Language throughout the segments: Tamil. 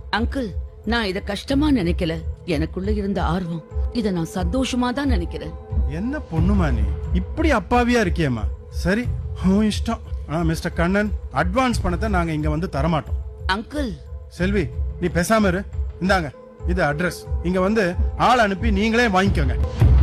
அங்கிள் நான் இத கஷ்டமா நினைக்கல எனக்குள்ள இருந்த ஆர்வம் இத நான் சந்தோஷமா தான் நினைக்கிறேன் என்ன பொண்ணுமா நீ இப்படி அப்பாவியா இருக்கியேம்மா சரி உன் இஷ்டம் ஆனா மிஸ்டர் கண்ணன் அட்வான்ஸ் பணத்தை நாங்க இங்க வந்து தரமாட்டோம் அங்கிள் செல்வி நீ பேசாம இரு இந்தாங்க இது அட்ரஸ் இங்க வந்து ஆள் அனுப்பி நீங்களே வாங்கிக்கோங்க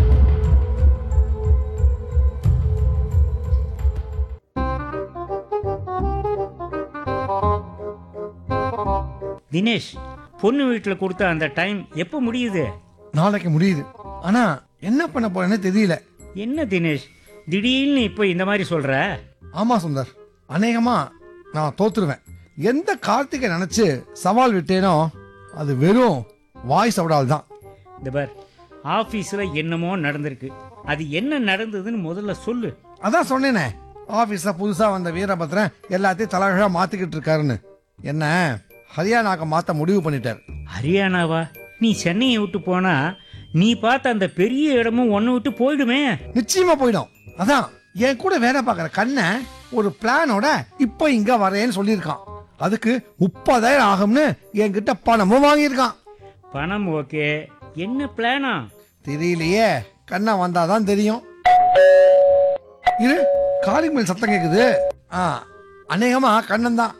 தினேஷ் பொண்ணு வீட்டில் கொடுத்த அந்த டைம் எப்போ முடியுது நாளைக்கு முடியுது ஆனா என்ன பண்ண போறேன்னு தெரியல என்ன தினேஷ் திடீர்னு இப்போ இந்த மாதிரி சொல்ற ஆமா சுந்தர் அநேகமா நான் தோத்துருவேன் எந்த கார்த்திகை நினைச்சு சவால் விட்டேனோ அது வெறும் வாய் சவடால் தான் இந்த பார் ஆஃபீஸில் என்னமோ நடந்திருக்கு அது என்ன நடந்ததுன்னு முதல்ல சொல்லு அதான் சொன்னேனே ஆபீஸ்ல புதுசா வந்த வீரபத்ரன் எல்லாத்தையும் தலைகழா மாத்திக்கிட்டு இருக்காருன்னு என்ன ஹரியானாக்க மாத்த முடிவு பண்ணிட்டார் ஹரியானாவா நீ சென்னையை விட்டு போனா நீ பார்த்த அந்த பெரிய இடமும் ஒன்று விட்டு போயிடுமே நிச்சயமா போயிடும் அதான் என் கூட வேலை பார்க்குற கண்ணை ஒரு பிளானோட இப்போ இங்க வரேன்னு சொல்லியிருக்கான் அதுக்கு முப்பதாயிரம் ஆகும்னு என்கிட்ட பணமும் வாங்கியிருக்கான் பணம் ஓகே என்ன பிளானா தெரியலையே கண்ணா வந்தாதான் தெரியும் இரு காலிங் மேல் சத்தம் கேக்குது ஆ அநேகமா கண்ணன் தான்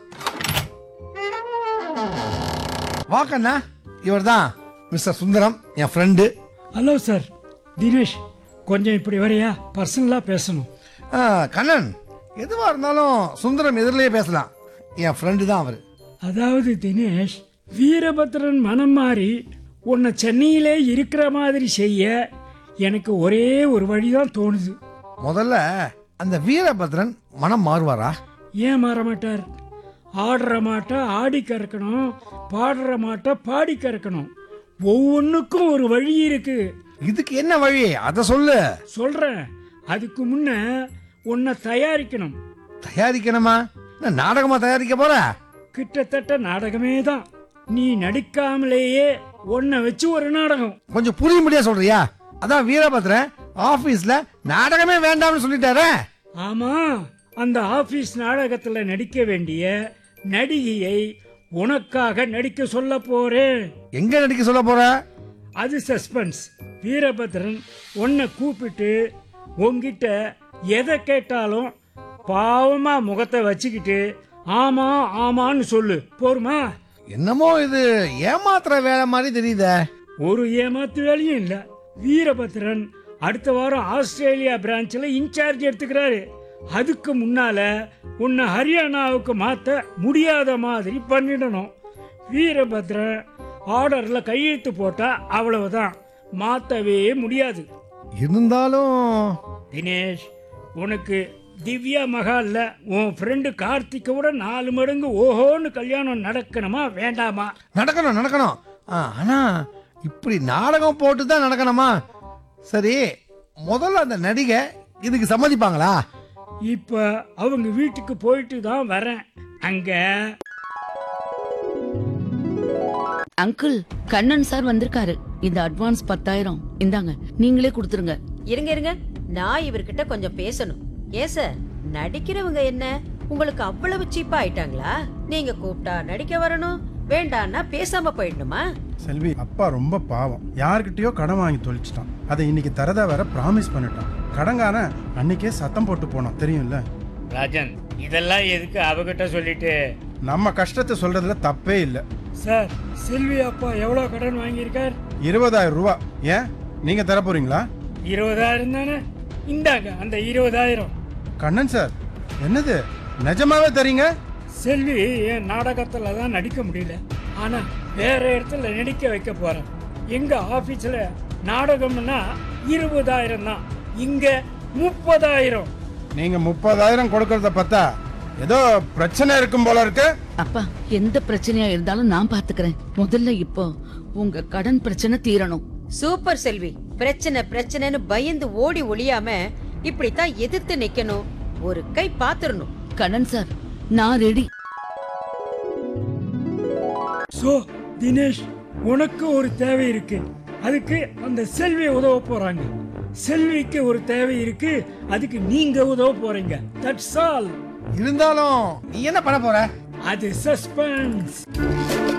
வா கண்ணா இவர்தான் மிஸ்டர் சுந்தரம் என் ஃப்ரெண்டு ஹலோ சார் தினேஷ் கொஞ்சம் இப்படி வரையா பர்சனலாக பேசணும் கண்ணன் எதுவா இருந்தாலும் சுந்தரம் எதிரிலேயே பேசலாம் என் ஃப்ரெண்டு தான் அவர் அதாவது தினேஷ் வீரபத்ரன் மனம் மாறி உன்னை சென்னையிலே இருக்கிற மாதிரி செய்ய எனக்கு ஒரே ஒரு வழிதான் தோணுது முதல்ல அந்த வீரபத்ரன் மனம் மாறுவாரா ஏன் மாற மாட்டார் ஆடுற மாட்டை ஆடி கறக்கணும் பாடுற மாட்டை பாடி கறக்கணும் ஒவ்வொன்றுக்கும் ஒரு வழி இருக்கு இதுக்கு என்ன வழி அதை சொல்லு சொல்றேன் அதுக்கு முன்ன உன்னை தயாரிக்கணும் தயாரிக்கணுமா நான் நாடகமா தயாரிக்க போற கிட்டத்தட்ட நாடகமே தான் நீ நடிக்காமலேயே உன்னை வச்சு ஒரு நாடகம் கொஞ்சம் புரியும்படியா சொல்றியா அதான் வீரபத்ரன் ஆபீஸ்ல நாடகமே வேண்டாம்னு சொல்லிட்டாரே ஆமா அந்த ஆபீஸ் நாடகத்துல நடிக்க வேண்டிய நடிகையை உனக்காக நடிக்க சொல்ல போறேன் எங்க நடிக்க சொல்ல போற அது சஸ்பென்ஸ் வீரபத்ரன் உன்னை கூப்பிட்டு உன்கிட்ட எதை கேட்டாலும் பாவமா முகத்தை வச்சுக்கிட்டு ஆமா ஆமான்னு சொல்லு போருமா என்னமோ இது ஏமாத்துற வேலை மாதிரி தெரியுதே ஒரு ஏமாத்து வேலையும் இல்ல வீரபத்ரன் அடுத்த வாரம் ஆஸ்திரேலியா பிரான்ச்ல இன்சார்ஜ் எடுத்துக்கிறாரு அதுக்கு முன்னால உன்னை ஹரியானாவுக்கு மாத்த முடியாத மாதிரி பண்ணிடணும் வீரபத்ரன் ஆர்டர்ல கையெழுத்து போட்டா அவ்வளவுதான் மாத்தவே முடியாது இருந்தாலும் தினேஷ் உனக்கு திவ்யா மகால்ல உன் ஃப்ரெண்டு கார்த்திக்கோட நாலு மடங்கு ஓஹோன்னு கல்யாணம் நடக்கணுமா வேண்டாமா நடக்கணும் நடக்கணும் ஆ, ஆனா இப்படி நாடகம் போட்டு தான் நடக்கணுமா சரி முதல்ல அந்த நடிகை இதுக்கு சம்மதிப்பாங்களா இப்ப அவங்க வீட்டுக்கு போயிட்டு தான் வரேன் அங்க அங்கிள் கண்ணன் சார் வந்திருக்காரு இந்த அட்வான்ஸ் பத்தாயிரம் இந்தாங்க நீங்களே கொடுத்துருங்க இருங்க இருங்க நான் இவர்கிட்ட கொஞ்சம் பேசணும் ஏன் சார் நடிக்கிறவங்க என்ன உங்களுக்கு அவ்வளவு சீப்பா ஆயிட்டாங்களா நீங்க கூப்பிட்டா நடிக்க வரணும் வேண்டான்னா பேசாம போயிடணுமா செல்வி அப்பா ரொம்ப பாவம் யார்கிட்டயோ கடன் வாங்கி தொலைச்சிட்டான் அதை இன்னைக்கு தரதா வேற ப்ராமிஸ் பண்ணிட்டான் கடங்காரன் அன்னைக்கே சத்தம் போட்டு போனான் தெரியும்ல ராஜன் இதெல்லாம் எதுக்கு அவகிட்ட சொல்லிட்டு நம்ம கஷ்டத்தை சொல்றதுல தப்பே இல்லை சார் செல்வி அப்பா எவ்வளவு கடன் வாங்கியிருக்கார் இருபதாயிரம் ரூபா ஏன் நீங்க தர போறீங்களா இருபதாயிரம் தானே இந்தாங்க அந்த இருபதாயிரம் கண்ணன் சார் என்னது நிஜமாவே தரீங்க செல்வி என் நாடகத்துல தான் நடிக்க முடியல ஆனா வேற இடத்துல நடிக்க வைக்க போறேன் எங்க ஆபீஸ்ல நாடகம்னா இருபதாயிரம் தான் இங்க முப்பதாயிரம் நீங்க முப்பதாயிரம் கொடுக்கறத பார்த்தா ஏதோ பிரச்சனை இருக்கும் போல இருக்கு அப்பா எந்த பிரச்சனையா இருந்தாலும் நான் பாத்துக்கிறேன் முதல்ல இப்போ உங்க கடன் பிரச்சனை தீரணும் சூப்பர் செல்வி பிரச்சனை பிரச்சனைன்னு பயந்து ஓடி ஒளியாம இப்படித்தான் எதிர்த்து நிக்கணும் ஒரு கை பாத்துறணும் கண்ணன் சார் நான் ரெடி சோ தினேஷ் உனக்கு ஒரு தேவை இருக்கு அதுக்கு அந்த செல்வி உதவ போறாங்க செல்விக்கு ஒரு தேவை இருக்கு அதுக்கு நீங்க உதவ போறீங்க தட்ஸ் ஆல் இருந்தாலும் நீ என்ன பண்ண போற அது சஸ்பென்ஸ்